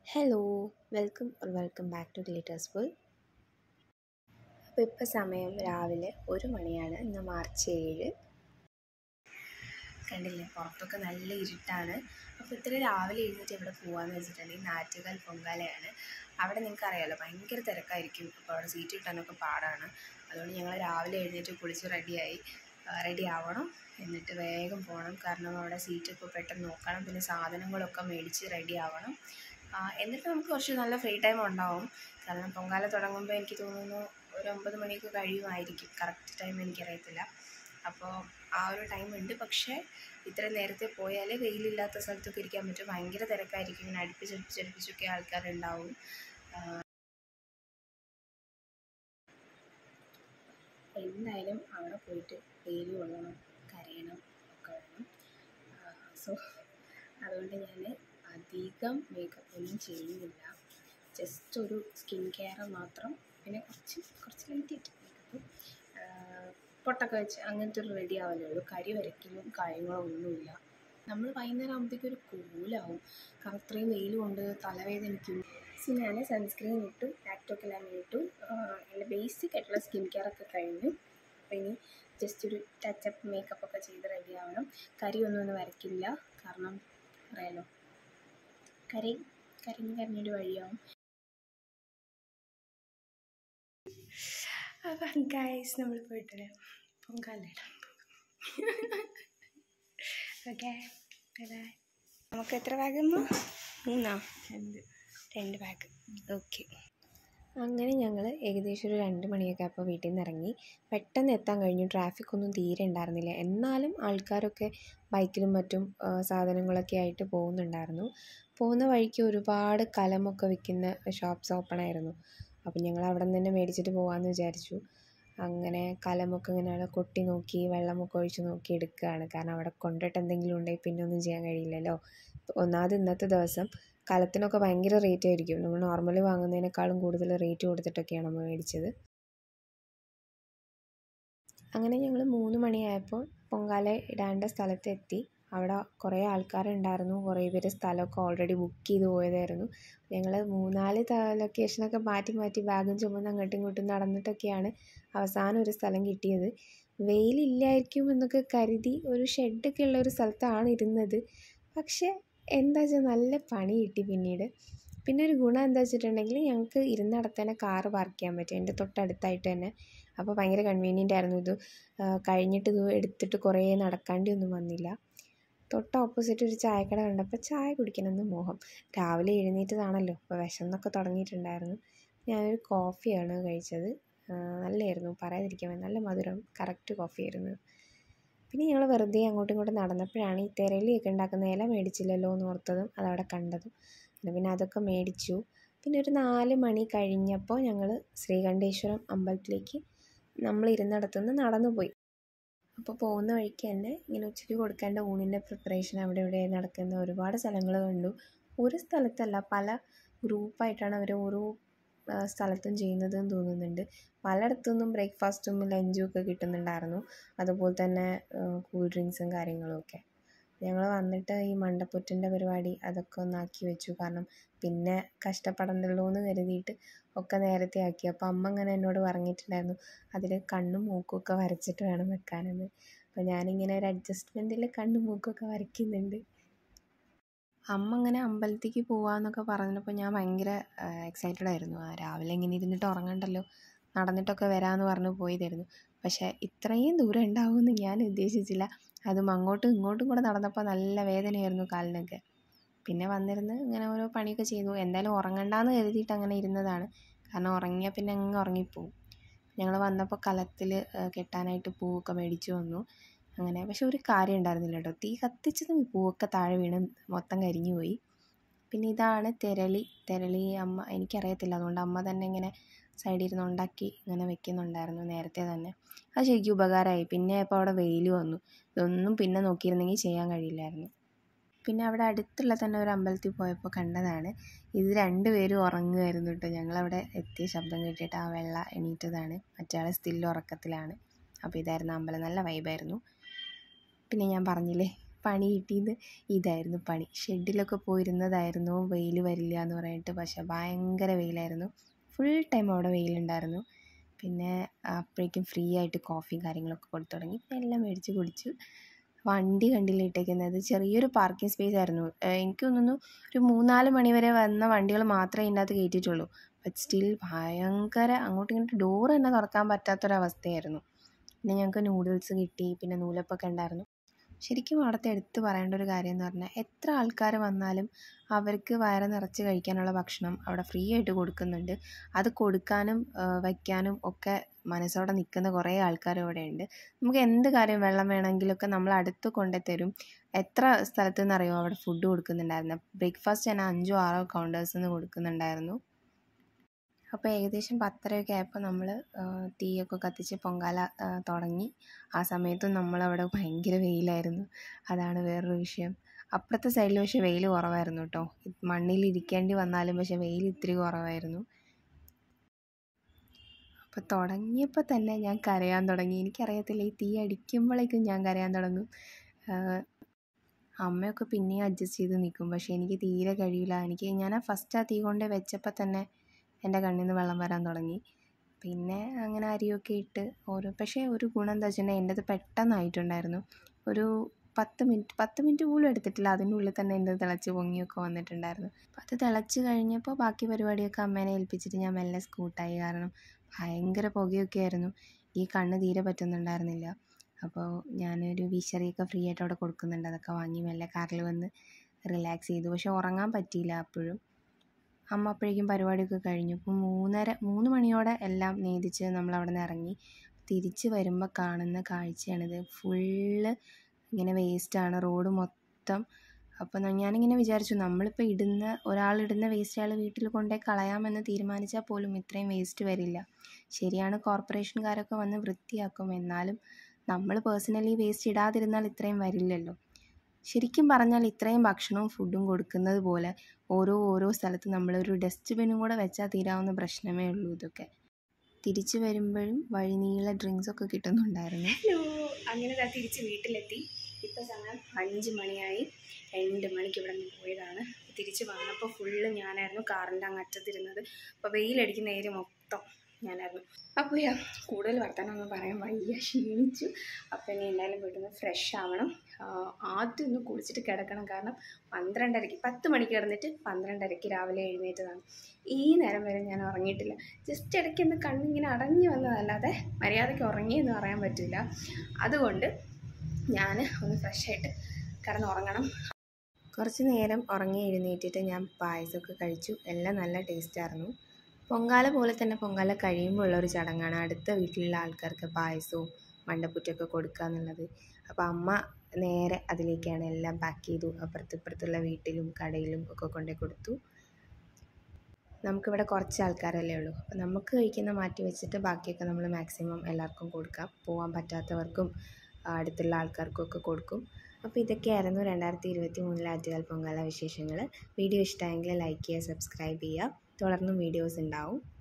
Hello welcome or welcome back to Glitters World അപ്പോൾ ഇപ്പോൾ സമയം രാവിലെ ഒരു മണിയാണ് ഇന്ന് മാർച്ച് ഏഴ് കണ്ടില്ലേ പുറത്തൊക്കെ നല്ല ഇരുട്ടാണ് അപ്പോൾ ഇത്ര രാവിലെ എഴുന്നേറ്റ് എവിടെ പോകാമെന്ന് വെച്ചിട്ടുണ്ടെങ്കിൽ നാറ്റുകാൽ പൊങ്കാലയാണ് അവിടെ നിങ്ങൾക്ക് അറിയാമല്ലോ ഭയങ്കര തിരക്കായിരിക്കും അപ്പോൾ അവിടെ സീറ്റ് കിട്ടാനൊക്കെ പാടാണ് അതുകൊണ്ട് ഞങ്ങൾ രാവിലെ എഴുന്നേറ്റ് കുളിച്ച് റെഡിയായി റെഡി ആവണം എന്നിട്ട് വേഗം പോകണം കാരണം അവിടെ സീറ്റൊക്കെ പെട്ടെന്ന് നോക്കണം പിന്നെ സാധനങ്ങളൊക്കെ മേടിച്ച് റെഡി ആവണം ആ, എന്നിട്ട് നമുക്ക് കുറച്ച് നല്ല ഫ്രീ ടൈം ഉണ്ടാവും കാരണം പൊങ്കാല തുടങ്ങുമ്പോൾ എനിക്ക് തോന്നുന്നു ഒരു ഒമ്പത് മണിയൊക്കെ കഴിയുമായിരിക്കും കറക്റ്റ് ടൈം എനിക്കറിയത്തില്ല അപ്പോൾ ആ ഒരു ടൈം ഉണ്ട് പക്ഷേ ഇത്ര നേരത്തെ പോയാൽ വെയിലില്ലാത്ത സ്ഥലത്തൊക്കെ ഇരിക്കാൻ പറ്റും ഭയങ്കര തിരക്കായിരിക്കും ഇങ്ങനെ അടുപ്പിച്ചടുപ്പിച്ചടുപ്പിച്ചൊക്കെ ആൾക്കാരുണ്ടാവും ആ, എന്തായാലും അവിടെ പോയിട്ട് വെയിൽ കൊള്ളണം കരയണം ഒക്കെ വേണം സോ അതുകൊണ്ട് ഞാൻ അധികം മേക്കപ്പ് ഒന്നും ചെയ്യുന്നില്ല ജസ്റ്റ് ഒരു സ്കിൻ കെയർ മാത്രം പിന്നെ കുറച്ച് കുറച്ച് ലൈറ്റ് ഇട്ട് മേക്കപ്പ് പൊട്ടൊക്കെ വെച്ച് അങ്ങനത്തെ ഒരു റെഡി ആവലേ ഉള്ളൂ കരി വരയ്ക്കലും കാര്യങ്ങളോ ഒന്നുമില്ല നമ്മൾ വൈകുന്നേരം ആകുമ്പോഴത്തേക്കും ഒരു കൂലാവും കാരണം അത്രയും വെയിൽ കൊണ്ട് തലവേദനിക്കും സോ ഞാൻ സൺസ്ക്രീൻ ഇട്ടു ലാക്ടോക്കെല്ലാം ഇട്ടു എൻ്റെ ബേസിക് ആയിട്ടുള്ള സ്കിൻ കെയർ ഒക്കെ കഴിഞ്ഞു അപ്പോൾ ഇനി ജസ്റ്റ് ഒരു ടച്ചപ്പ് മേക്കപ്പ് ഒക്കെ ചെയ്ത് റെഡി ആവണം കരി ഒന്നും ഒന്ന് വരയ്ക്കില്ല കാരണം അറിയാലോ കരി കരിഞ്ഞ് കരിഞ്ഞൊരു വഴിയാവും അപ്പം ഗൈസ് നമ്മൾ പോയിട്ട് പൊങ്കാലിടാൻ ഓക്കെ നമുക്ക് എത്ര ബാഗ് മൂന്നാ രണ്ട് രണ്ട് ബാഗ് ഓക്കെ അങ്ങനെ ഞങ്ങൾ ഏകദേശം ഒരു രണ്ട് മണിയൊക്കെ അപ്പോൾ വീട്ടിൽ നിന്ന് ഇറങ്ങി പെട്ടെന്ന് എത്താൻ കഴിഞ്ഞു ട്രാഫിക് ഒന്നും തീരെ ഉണ്ടായിരുന്നില്ല എന്നാലും ആൾക്കാരൊക്കെ ബൈക്കിലും മറ്റും ആ, സാധനങ്ങളൊക്കെ ആയിട്ട് പോകുന്നുണ്ടായിരുന്നു പോകുന്ന വഴിക്ക് ഒരുപാട് കലമൊക്കെ വിൽക്കുന്ന ഷോപ്സ് ഓപ്പൺ ആയിരുന്നു അപ്പം ഞങ്ങൾ അവിടെ നിന്ന് തന്നെ മേടിച്ചിട്ട് പോകാമെന്ന് വിചാരിച്ചു അങ്ങനെ കലമൊക്കെ ഇങ്ങനെ അവിടെ കൊട്ടി നോക്കി വെള്ളമൊക്കെ ഒഴിച്ച് നോക്കി എടുക്കുകയാണ് കാരണം അവിടെ കൊണ്ടിട്ട് എന്തെങ്കിലും ഉണ്ടെങ്കിൽ പിന്നെ ഒന്നും ചെയ്യാൻ കഴിയില്ലല്ലോ ഒന്നാമത് ഇന്നത്തെ ദിവസം കലത്തിനൊക്കെ ഭയങ്കര റേറ്റ് ആയിരിക്കും നമ്മൾ നോർമലി വാങ്ങുന്നതിനേക്കാളും കൂടുതൽ റേറ്റ് കൊടുത്തിട്ടൊക്കെയാണ് നമ്മൾ മേടിച്ചത് അങ്ങനെ ഞങ്ങൾ മൂന്ന് മണിയായപ്പോൾ പൊങ്കാല ഇടാണ്ട സ്ഥലത്ത് എത്തി അവിടെ കുറേ ആൾക്കാരുണ്ടായിരുന്നു കുറേ പേര് സ്ഥലമൊക്കെ ഓൾറെഡി ബുക്ക് ചെയ്ത് പോയതായിരുന്നു ഞങ്ങൾ മൂന്നാല് ത- ലൊക്കേഷനൊക്കെ മാറ്റി മാറ്റി ബാഗും ചുമന്ന് അങ്ങോട്ടും ഇങ്ങോട്ടും നടന്നിട്ടൊക്കെയാണ് അവസാനം ഒരു സ്ഥലം കിട്ടിയത് വെയിലില്ലായിരിക്കും എന്നൊക്കെ കരുതി ഒരു ഷെഡൊക്കെ ഉള്ള ഒരു സ്ഥലത്താണ് ഇരുന്നത് പക്ഷേ എന്താ വെച്ചാൽ നല്ല പണി കിട്ടി പിന്നീട് പിന്നെ ഒരു ഗുണം എന്താ വെച്ചിട്ടുണ്ടെങ്കിൽ ഞങ്ങൾക്ക് ഇരുന്നിടത്ത് തന്നെ കാറ് പാർക്ക് ചെയ്യാൻ പറ്റും എൻ്റെ തൊട്ടടുത്തായിട്ട് തന്നെ അപ്പോൾ ഭയങ്കര കൺവീനിയൻ്റ് ആയിരുന്നു ഇത് ആ, കഴിഞ്ഞിട്ട് ഇത് എടുത്തിട്ട് കുറേ നടക്കാണ്ടി ഒന്നും വന്നില്ല തൊട്ട് ഓപ്പോസിറ്റ് ഒരു ചായക്കട കണ്ടപ്പോൾ ചായ കുടിക്കണമെന്ന് മോഹം രാവിലെ എഴുന്നേറ്റതാണല്ലോ അപ്പോൾ വിശന്നൊക്കെ തുടങ്ങിയിട്ടുണ്ടായിരുന്നു ഞാനൊരു കോഫിയാണ് കഴിച്ചത് ആ, നല്ലതായിരുന്നു പറയാതിരിക്കാൻ വയ്യ. നല്ല മധുരം കറക്റ്റ് കോഫിയായിരുന്നു പിന്നെ ഞങ്ങൾ വെറുതെ അങ്ങോട്ടും ഇങ്ങോട്ടും നടന്നപ്പോഴാണ് ഈ തെരളിയൊക്കെ ഉണ്ടാക്കുന്ന ഇല മേടിച്ചില്ലല്ലോ എന്ന് ഓർത്തതും അതവിടെ കണ്ടതും പിന്നെ പിന്നെ അതൊക്കെ മേടിച്ചു പിന്നെ ഒരു നാല് മണി കഴിഞ്ഞപ്പോൾ ഞങ്ങൾ ശ്രീകണ്ഠേശ്വരം അമ്പലത്തിലേക്ക് നമ്മൾ ഇരുന്നിടത്തുനിന്ന് നടന്നു പോയി അപ്പോൾ പോകുന്ന വഴിക്ക് തന്നെ ഇങ്ങനെ ഉച്ചയ്ക്ക് കൊടുക്കേണ്ട ഊണിൻ്റെ പ്രിപ്പറേഷൻ അവിടെ ഇവിടെ നടക്കുന്ന ഒരുപാട് സ്ഥലങ്ങൾ കണ്ടു ഒരു സ്ഥലത്തല്ല പല ഗ്രൂപ്പായിട്ടാണ് അവർ ഓരോ ആ, സ്ഥലത്തും ചെയ്യുന്നതെന്ന് തോന്നുന്നുണ്ട് പലയിടത്തുനിന്നും ബ്രേക്ക്ഫാസ്റ്റും ലഞ്ചും ഒക്കെ കിട്ടുന്നുണ്ടായിരുന്നു അതുപോലെ തന്നെ കൂൾ ഡ്രിങ്ക്സും കാര്യങ്ങളും ഒക്കെ ഞങ്ങൾ വന്നിട്ട് ഈ മണ്ടപ്പൊറ്റിൻ്റെ പരിപാടി അതൊക്കെ ഒന്നാക്കി വെച്ചു കാരണം പിന്നെ കഷ്ടപ്പെടണ്ടല്ലോ എന്ന് കരുതിയിട്ട് ഒക്കെ നേരത്തെ ആക്കി അപ്പോൾ അമ്മ ഇങ്ങനെ എന്നോട് പറഞ്ഞിട്ടുണ്ടായിരുന്നു അതിൽ കണ്ണും മൂക്കും ഒക്കെ വരച്ചിട്ട് വേണം വെക്കാനെന്ന് അപ്പോൾ ഞാനിങ്ങനെ ഒരു അഡ്ജസ്റ്റ്മെൻറ്റിൽ കണ്ണും മൂക്കൊക്കെ വരയ്ക്കുന്നുണ്ട് അമ്മ ഇങ്ങനെ അമ്പലത്തേക്ക് പോവാന്നൊക്കെ പറഞ്ഞപ്പോൾ ഞാൻ ഭയങ്കര എക്സൈറ്റഡ് ആയിരുന്നു ആ, രാവിലെ ഇങ്ങനെ ഇരുന്നിട്ട് ഉറങ്ങണ്ടല്ലോ നടന്നിട്ടൊക്കെ വരാമെന്ന് പറഞ്ഞ് പോയതായിരുന്നു പക്ഷേ ഇത്രയും ദൂരം ഉണ്ടാവുമെന്ന് ഞാൻ ഉദ്ദേശിച്ചില്ല അതും അങ്ങോട്ടും ഇങ്ങോട്ടും കൂടെ നടന്നപ്പോൾ നല്ല വേദനയായിരുന്നു കാലിനൊക്കെ പിന്നെ വന്നിരുന്ന് ഇങ്ങനെ ഓരോ പണിയൊക്കെ ചെയ്തു എന്തായാലും ഉറങ്ങണ്ടാന്ന് കരുതിയിട്ട് അങ്ങനെ ഇരുന്നതാണ് കാരണം ഉറങ്ങിയാൽ പിന്നെ അങ്ങ് ഉറങ്ങിപ്പോവും ഞങ്ങൾ വന്നപ്പോൾ കലത്തിൽ കെട്ടാനായിട്ട് പൂവൊക്കെ മേടിച്ചു വന്നു അങ്ങനെ പക്ഷെ ഒരു കാര്യം ഉണ്ടായിരുന്നില്ല കേട്ടോ തീ കത്തിച്ചതും ഈ പൂവൊക്കെ താഴെ വീണ് മൊത്തം കരിഞ്ഞു പോയി പിന്നെ ഇതാണ് തെരളി തെരളി അമ്മ എനിക്കറിയത്തില്ല അതുകൊണ്ട് അമ്മ തന്നെ ഇങ്ങനെ സൈഡിൽ ഇരുന്ന് ഉണ്ടാക്കി ഇങ്ങനെ വെക്കുന്നുണ്ടായിരുന്നു നേരത്തെ തന്നെ അത് ശരിക്കും ഉപകാരമായി പിന്നെ ഇപ്പോൾ അവിടെ വെയിൽ വന്നു ഇതൊന്നും പിന്നെ നോക്കിയിരുന്നെങ്കിൽ ചെയ്യാൻ കഴിയില്ലായിരുന്നു പിന്നെ അവിടെ അടുത്തുള്ള തന്നെ ഒരു അമ്പലത്തിൽ പോയപ്പോൾ കണ്ടതാണ് ഇത് രണ്ടുപേരും ഉറങ്ങുമായിരുന്നു കേട്ടോ ഞങ്ങളവിടെ എത്തിയ ശബ്ദം കേട്ടിട്ട് ആ വെള്ള എണീറ്റതാണ് മറ്റേ സ്റ്റിൽ ഉറക്കത്തിലാണ് അപ്പോൾ ഇതായിരുന്നു അമ്പലം നല്ല വൈബായിരുന്നു പിന്നെ ഞാൻ പറഞ്ഞില്ലേ പണി കിട്ടിയത് ഇതായിരുന്നു പണി ഷെഡിലൊക്കെ പോയിരുന്നതായിരുന്നു വെയിൽ വരില്ല എന്ന് പറഞ്ഞിട്ട് പക്ഷേ ഭയങ്കര വെയിലായിരുന്നു ഫുൾ ടൈം അവിടെ വെയിലുണ്ടായിരുന്നു പിന്നെ അപ്പോഴേക്കും ഫ്രീ ആയിട്ട് കോഫിയും കാര്യങ്ങളൊക്കെ കൊടുത്തു തുടങ്ങി പിന്നെ എല്ലാം മേടിച്ച് കുടിച്ചു വണ്ടി കണ്ടില്ല ഇട്ടേക്കുന്നത് ചെറിയൊരു പാർക്കിംഗ് സ്പേസ് ആയിരുന്നു എനിക്ക് തോന്നുന്നു ഒരു മൂന്നാല് മണി വരെ വന്ന വണ്ടികൾ മാത്രമേ ഇതിനകത്ത് കയറ്റിയിട്ടുള്ളൂ ബട്ട് സ്റ്റിൽ ഭയങ്കര അങ്ങോട്ടും ഇങ്ങോട്ടും ഡോർ തന്നെ തുറക്കാൻ പറ്റാത്തൊരവസ്ഥയായിരുന്നു പിന്നെ ഞങ്ങൾക്ക് നൂഡിൽസ് കിട്ടി പിന്നെ നൂലപ്പൊക്കെ ഉണ്ടായിരുന്നു ശരിക്കും അവിടുത്തെ എടുത്ത് പറയേണ്ട ഒരു കാര്യം എന്ന് പറഞ്ഞാൽ എത്ര ആൾക്കാർ വന്നാലും അവർക്ക് വയറ് നിറച്ച് കഴിക്കാനുള്ള ഭക്ഷണം അവിടെ ഫ്രീ ആയിട്ട് കൊടുക്കുന്നുണ്ട് അത് കൊടുക്കാനും വയ്ക്കാനും ഒക്കെ മനസ്സോടെ നിൽക്കുന്ന കുറേ ആൾക്കാർ ഇവിടെ ഉണ്ട് നമുക്ക് എന്ത് കാര്യം വെള്ളം വേണമെങ്കിലൊക്കെ നമ്മൾ അടുത്ത് കൊണ്ടുതരും എത്ര സ്ഥലത്തു നിന്നറിയോ അവിടെ ഫുഡ് കൊടുക്കുന്നുണ്ടായിരുന്നു ബ്രേക്ക്ഫാസ്റ്റ് തന്നെ അഞ്ചോ ആറോ കൗണ്ടേഴ്സിൽ നിന്ന് കൊടുക്കുന്നുണ്ടായിരുന്നു അപ്പോൾ ഏകദേശം പത്തരയൊക്കെ ആയപ്പോൾ നമ്മൾ തീയൊക്കെ കത്തിച്ച് പൊങ്കാല തുടങ്ങി ആ സമയത്തും നമ്മളവിടെ ഭയങ്കര വെയിലായിരുന്നു അതാണ് വേറൊരു വിഷയം അപ്പുറത്തെ സൈഡിൽ പക്ഷേ വെയിൽ കുറവായിരുന്നു കേട്ടോ മണ്ണിൽ ഇരിക്കേണ്ടി വന്നാലും പക്ഷേ വെയിൽ ഇത്തിരി കുറവായിരുന്നു അപ്പോൾ തുടങ്ങിയപ്പോൾ തന്നെ ഞാൻ കരയാൻ തുടങ്ങി എനിക്കറിയത്തില്ല ഈ തീ അടിക്കുമ്പോഴേക്കും ഞാൻ കരയാൻ തുടങ്ങും അമ്മയൊക്കെ പിന്നെയും അഡ്ജസ്റ്റ് ചെയ്ത് നിൽക്കും പക്ഷേ എനിക്ക് തീരെ കഴിയില്ല എനിക്ക് ഞാൻ ആ ഫസ്റ്റ് ആ തീ കൊണ്ട് വെച്ചപ്പോൾ തന്നെ എൻ്റെ കണ്ണിൽ നിന്ന് വെള്ളം വരാൻ തുടങ്ങി പിന്നെ അങ്ങനെ അരിയൊക്കെ ഇട്ട് ഓരോ പക്ഷേ ഒരു ഗുണം എന്താ വെച്ചിട്ടുണ്ടെങ്കിൽ എൻ്റെ അത് പെട്ടെന്നായിട്ടുണ്ടായിരുന്നു ഒരു പത്ത് മിനിറ്റ് പത്ത് മിനിറ്റ് പോലും എടുത്തിട്ടില്ല അതിനുള്ളിൽ തന്നെ എൻ്റെ തിളച്ച് പൊങ്ങിയൊക്കെ വന്നിട്ടുണ്ടായിരുന്നു അപ്പോൾ അത് തിളച്ച് കഴിഞ്ഞപ്പോൾ ബാക്കി പരിപാടിയൊക്കെ അമ്മേനെ ഏൽപ്പിച്ചിട്ട് ഞാൻ മെല്ലെ സ്കൂട്ടായി കാരണം ഭയങ്കര പുകയൊക്കെ ആയിരുന്നു ഈ കണ്ണ് തീരെ പറ്റുന്നുണ്ടായിരുന്നില്ല അപ്പോൾ ഞാനൊരു വിശറിയൊക്കെ ഫ്രീ ആയിട്ട് അവിടെ കൊടുക്കുന്നുണ്ട് അതൊക്കെ വാങ്ങി മെല്ലെ കാറിൽ വന്ന് റിലാക്സ് ചെയ്തു പക്ഷെ ഉറങ്ങാൻ പറ്റിയില്ല അപ്പോഴും അമ്മ അപ്പോഴേക്കും പരിപാടിയൊക്കെ കഴിഞ്ഞു ഇപ്പോൾ മൂന്നര മൂന്ന് മണിയോടെ എല്ലാം നേദിച്ച് നമ്മൾ അവിടെ നിന്ന് ഇറങ്ങി തിരിച്ച് വരുമ്പോൾ കാണുന്ന കാഴ്ചയാണിത് ഫുള്ള് ഇങ്ങനെ വേസ്റ്റാണ് റോഡ് മൊത്തം അപ്പോൾ ഞാനിങ്ങനെ വിചാരിച്ചു നമ്മളിപ്പോൾ ഇടുന്ന ഒരാളിടുന്ന വേസ്റ്റ് അയാൾ വീട്ടിൽ കൊണ്ടുപോയി കളയാമെന്ന് തീരുമാനിച്ചാൽ പോലും ഇത്രയും വേസ്റ്റ് വരില്ല ശരിയാണ് കോർപ്പറേഷൻകാരൊക്കെ വന്ന് വൃത്തിയാക്കും എന്നാലും നമ്മൾ പേഴ്സണലി വേസ്റ്റ് ഇടാതിരുന്നാൽ ഇത്രയും വരില്ലല്ലോ ശരിക്കും പറഞ്ഞാൽ ഇത്രയും ഭക്ഷണവും ഫുഡും കൊടുക്കുന്നത് പോലെ ഓരോ ഓരോ സ്ഥലത്ത് നമ്മളൊരു ഡസ്റ്റ്ബിനും കൂടെ വെച്ചാൽ തീരാവുന്ന പ്രശ്നമേ ഉള്ളൂ ഇതൊക്കെ തിരിച്ചു വരുമ്പോഴും വഴിനീള ഡ്രിങ്ക്സ് ഒക്കെ കിട്ടുന്നുണ്ടായിരുന്നു ഹലോ അങ്ങനെ ദാ തിരിച്ച് വീട്ടിലെത്തി ഇപ്പോൾ സമയം അഞ്ച് മണിയായി രണ്ട് മണിക്ക് ഇവിടെ നിന്ന് പോയതാണ് തിരിച്ച് വന്നപ്പോൾ ഫുള്ള് ഞാനായിരുന്നു കാറിൻ്റെ അങ്ങറ്റത്തിരുന്നത് അപ്പോൾ വെയിലടിക്കുന്ന ഏരിയ മൊത്തം ഞാനായിരുന്നു അപ്പോൾ യാ കൂടുതൽ വർത്തമാനമൊന്നും പറയാൻ വയ്യ ക്ഷീണിച്ചു അപ്പോൾ ഇനി എന്തായാലും വീട്ടിൽ നിന്ന് ഫ്രഷ് ആവണം ആദ്യം ഒന്ന് കുളിച്ചിട്ട് കിടക്കണം കാരണം പന്ത്രണ്ടരയ്ക്ക് പത്ത് മണിക്ക് കിടന്നിട്ട് പന്ത്രണ്ടരയ്ക്ക് രാവിലെ എഴുന്നേറ്റതാണ് ഈ നേരം വരെ ഞാൻ ഉറങ്ങിയിട്ടില്ല ജസ്റ്റ് ഇടയ്ക്ക് ഒന്ന് കണ്ണിങ്ങനെ അടഞ്ഞു വന്നതല്ലാതെ മര്യാദയ്ക്ക് ഉറങ്ങിയെന്ന് പറയാൻ പറ്റില്ല അതുകൊണ്ട് ഞാൻ ഒന്ന് ഫ്രഷായിട്ട് കിടന്നുറങ്ങണം കുറച്ച് നേരം ഉറങ്ങി എഴുന്നേറ്റിട്ട് ഞാൻ പായസമൊക്കെ കഴിച്ചു എല്ലാം നല്ല ടേസ്റ്റായിരുന്നു പൊങ്കാല പോലെ തന്നെ പൊങ്കാല കഴിയുമ്പോൾ ഉള്ള ഒരു ചടങ്ങാണ് അടുത്ത വീട്ടിലുള്ള ആൾക്കാർക്ക് പായസവും മണ്ടപ്പുറ്റൊക്കെ കൊടുക്കുക എന്നുള്ളത് അപ്പോൾ അമ്മ നേരെ അതിലേക്കാണ് എല്ലാം പാക്ക് ചെയ്തു അപ്പുറത്തിപ്പുറത്തുള്ള വീട്ടിലും കടയിലും ഒക്കെ കൊണ്ടു കൊടുത്തു നമുക്കിവിടെ കുറച്ച് ആൾക്കാരല്ലേ ഉള്ളൂ അപ്പോൾ നമുക്ക് കഴിക്കുന്ന മാറ്റി വെച്ചിട്ട് ബാക്കിയൊക്കെ നമ്മൾ മാക്സിമം എല്ലാവർക്കും കൊടുക്കാം പോകാൻ പറ്റാത്തവർക്കും അടുത്തുള്ള ആൾക്കാർക്കും ഒക്കെ കൊടുക്കും അപ്പോൾ ഇതൊക്കെയായിരുന്നു രണ്ടായിരത്തി ഇരുപത്തി മൂന്നിലെ ആറ്റുകാൽ പൊങ്കാല വിശേഷങ്ങൾ വീഡിയോ ഇഷ്ടമായെങ്കിൽ ലൈക്ക് ചെയ്യുക സബ്സ്ക്രൈബ് ചെയ്യുക തുടർന്നും വീഡിയോസ് ഉണ്ടാവും